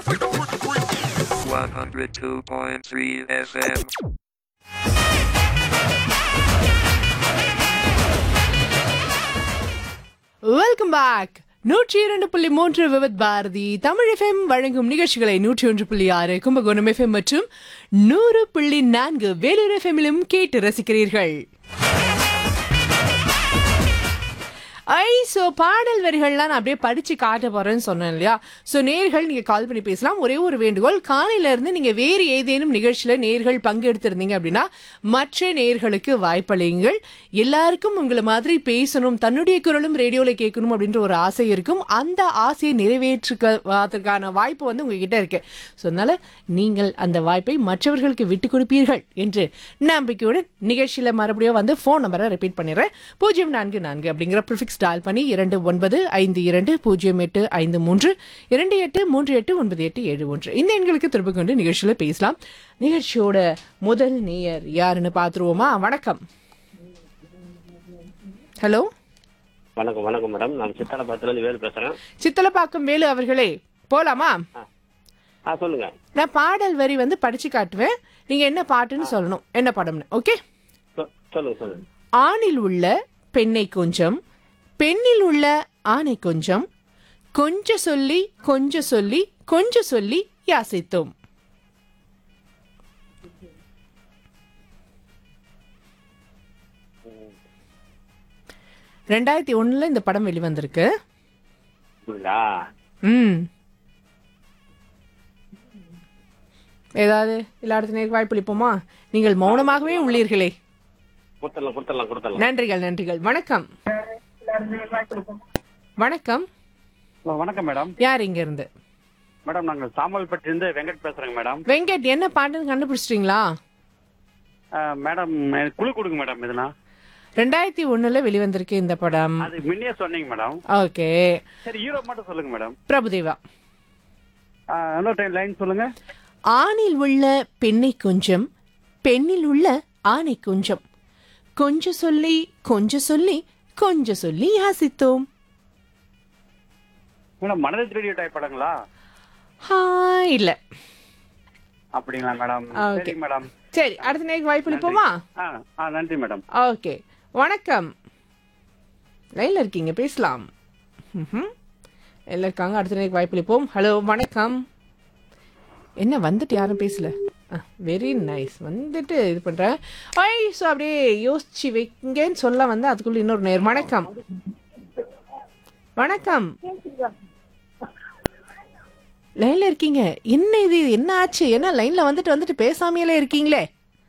102.3 FM. Welcome back நூற்றி இரண்டு புள்ளி மூன்று விவத் பாரதி தமிழ் எஃப்எம் வழங்கும் நிகழ்ச்சிகளை நூற்றி ஒன்று புள்ளி ஆறு கும்பகோணம் எஃப்எம் மற்றும் நூறு புள்ளி நான்கு வேலூர் எஃப்எம்மிலும் கேட்டு ரசிக்கிறீர்கள் ஐ ஸோ பாடல் வரிகள்லாம் நான் அப்படியே படிச்சு காட்ட போறேன்னு சொன்னேன் இல்லையா ஸோ நேர்கள் நீங்க கால் பண்ணி பேசலாம் ஒரே ஒரு வேண்டுகோள் காலையில இருந்து நீங்க வேறு ஏதேனும் நிகழ்ச்சியில நேர்கள் பங்கெடுத்திருந்தீங்க அப்படின்னா மற்ற நேர்களுக்கு வாய்ப்பளியுங்கள் எல்லாருக்கும் உங்களை மாதிரி பேசணும் தன்னுடைய குரலும் ரேடியோல கேட்கணும் அப்படின்ற ஒரு ஆசை இருக்கும் அந்த ஆசையை நிறைவேற்றுவதற்கான வாய்ப்பு வந்து உங்ககிட்ட இருக்கு ஸோ அதனால நீங்கள் அந்த வாய்ப்பை மற்றவர்களுக்கு விட்டு கொடுப்பீர்கள் என்று நம்பிக்கையுடன் நிகழ்ச்சியில மறுபடியும் வந்து ஃபோன் நம்பரை ரிப்பீட் பண்ணிடுறேன் பூஜ்ஜியம் நான்கு நான்கு அப்படிங்கிற ப்ரிஃபிக்ஸ் டால் பண்ணி இரண்டு ஒன்பது ஐந்து இரண்டு பூஜ்ஜியம் எட்டு ஐந்து மூன்று இரண்டு எட்டு மூன்று எட்டு ஒன்பது எட்டு ஏழு ஒன்று இந்த எண்களுக்கு திரும்ப கொண்டு நிகழ்ச்சியில பேசலாம் நிகழ்ச்சியோட முதல் நேயர் யாருன்னு பார்த்துருவோமா வணக்கம் ஹலோ வணக்கம் வணக்கம் மேடம் நான் சித்தாலபாத்திலேருந்து வேலு பேசுறேன் சித்தலப்பாக்கம் வேலு அவர்களே போலாமா ஆ சொல்லுங்க நான் பாடல் வரி வந்து படிச்சு காட்டுவேன் நீங்க என்ன பாட்டுன்னு சொல்லணும் என்ன படம்னு ஓகே சொ- சொல்லுங்க சொல்லுங்க ஆணில் உள்ள பெண்ணை கொஞ்சம் பெண்ணில் உள்ள ஆணை கொஞ்சம் கொஞ்ச சொல்லி கொஞ்ச சொல்லி கொஞ்ச சொல்லி யாசித்தோம் ரெண்டாயிரத்தி ஒண்ணுல இந்த படம் வெளிவந்திருக்கு அப்படிங்களா ம் ஏதாவது எல்லா நேருக்கு வாய்ப்பளிப்போமா நீங்கள் மௌனமாகவே உள்ளீர்களே கொடுத்துடலாம் கொடுத்துடலாம் கொடுத்துடலாம் நன்றிகள் நன்றிகள் வணக்கம் வணக்கம் ஹலோ வணக்கம் மேடம் யார் இங்க இருந்து மேடம் நாங்கள் சாம்பல்பட்டியிலிருந்து வெங்கட் பேசுறேங்க மேடம் வெங்கட் என்ன பாட்டுன்னு கண்டுபிடிச்சிட்டீங்களா அஹ், மேடம் எனக்கு குழு கொடுங்க மேடம் இதுனா ரெண்டாயிரத்தி ஒண்ணுல வெளிவந்திருக்கு இந்த படம் அது முன்னே சொன்னீங்க மேடம் ஓகே சரி ஹீரோ மட்டும் சொல்லுங்க மேடம் பிரபுதேவா அஹ், இன்னொரு டைம் லைன் சொல்லுங்க ஆணில் உள்ள பெண்ணை கொஞ்சம் பெண்ணில் உள்ள ஆணை கொஞ்சம் கொஞ்ச சொல்லி கொஞ்ச சொல்லி கொஞ்ச சொல்லி யாசித்தோம் மேடம் மனதை ரேடியோ டைப் படங்களா ஆ, இல்ல அப்படிங்களா மேடம் Okay. சரி மேடம் சரி அடுத்த நேருக்கு வாய்ப்பளிப்போமா ஆ ஆ நன்றி மேடம் ஓகே வணக்கம் லைன்ல இருக்கீங்க பேசலாம் ம்ஹும். எல்லாம் இருக்காங்க அடுத்த நேரம் வாய்ப்பளிப்போம் ஹலோ வணக்கம் என்ன வந்துட்டு யாரும் பேசல வெரி நைஸ் வந்துட்டு இது பண்றேன் ஐ ஸோ அப்படியே யோசிச்சு வைங்கன்னு சொல்ல வந்து அதுக்குள்ள இன்னொரு நேர் வணக்கம் வணக்கம் லைன்ல இருக்கீங்க என்ன இது என்ன ஆச்சு என்ன லைன்ல வந்துட்டு வந்துட்டு பேசாமையிலே இருக்கீங்களே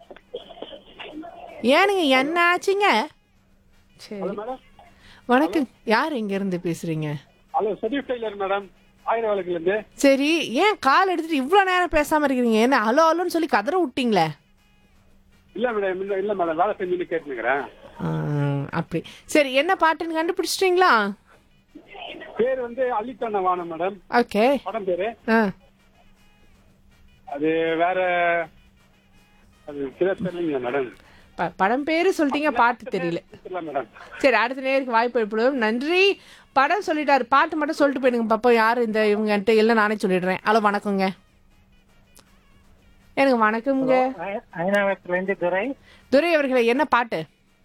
ஏனுங்க என்ன ஆச்சுங்க சரி வணக்கம் யார் இங்க இருந்து பேசுறீங்க ஹலோ சதீப் டெய்லர் மேடம் ஆயிரம் வழக்குல இருந்து சரி ஏன் கால் எடுத்துட்டு இவ்வளவு நேரம் பேசாம இருக்கிறீங்க என்ன ஹலோ ஹலோன்னு சொல்லி கதற விட்டீங்களே இல்ல மேடம் இல்ல இல்ல மேடம் வேலை செஞ்சு கேட்டுக்கிறேன் ஆ, அப்படி சரி என்ன பாட்டுன்னு கண்டுபிடிச்சிட்டீங்களா பேர் வந்து அள்ளித்தண்ண வானம் மேடம் ஓகே படம் பேரு ஆ அது வேற அது சரியா தெரியலைங்க மேடம் ப- படம் பேரு சொல்லிட்டீங்க பாட்டு தெரியல தெரியல மேடம் சரி அடுத்த நேருக்கு வாய்ப்பு ஏற்படும் நன்றி படம் சொல்லிட்டாரு பாட்டு மட்டும் சொல்லிட்டு போயிடுங்க பாப்போம் யார் இந்த இவங்கன்ட்டு இல்லை நானே சொல்லிடுறேன் ஹலோ வணக்கங்க எனக்கு வணக்கம்ங்க ஐநாவரத்துல இருந்து துரை துரை அவர்களே என்ன பாட்டு